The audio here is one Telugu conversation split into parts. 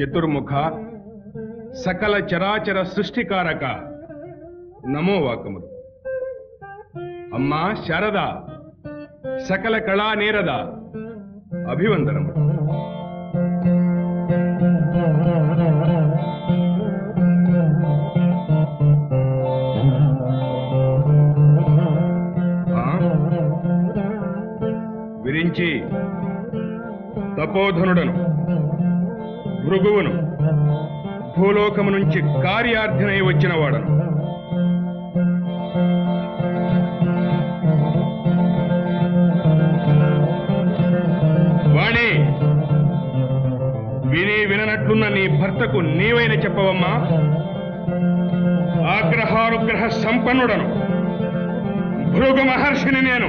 చతుర్ముఖ సకల చరాచర సృష్టికారక నమో వాకములు అమ్మా శారద సకల కళా నేరద అభివందనములు ఆ? విరించి తపోధనుడను భృగువును భూలోకము నుంచి కార్యార్థినై వచ్చిన వాడను వాణి విని విననట్లున్న నీ భర్తకు నీవైన చెప్పవమ్మా ఆగ్రహానుగ్రహ సంపన్నుడను భృగు మహర్షిని నేను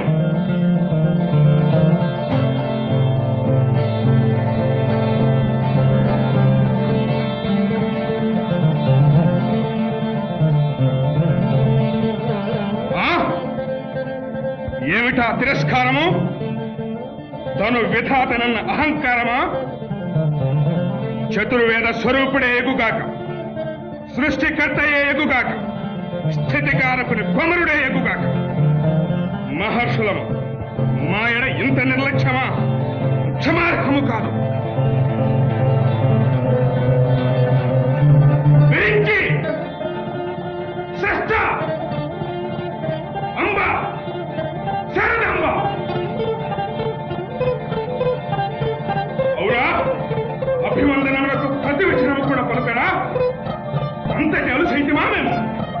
ఆ? ఏమిటా తిరస్కారము తను విధాతనన్న అహంకారమా చతుర్వేద స్వరూపుడే ఎగుగాక సృష్టికర్తయే ఎగుగాక స్థితికారకుని కొమరుడే ఎగుగాక మహర్షులము మాయడ ఇంత నిర్లక్ష్యమా క్షమార్హము కాదు విరించి శ్రేష్ఠ అంబ శరదంబ అవురా అభివందనములకు ప్రతి వచనము కూడా పలకరా అంతటి అలుసైతమా మేము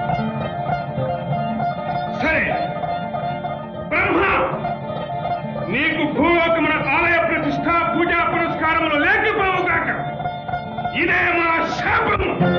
సరే బ్రహ్మ నీకు భూలోకమున ఆలయ ప్రతిష్ట పూజా పురస్కారములు లేకపోవుగాక ఇదే మా శాపము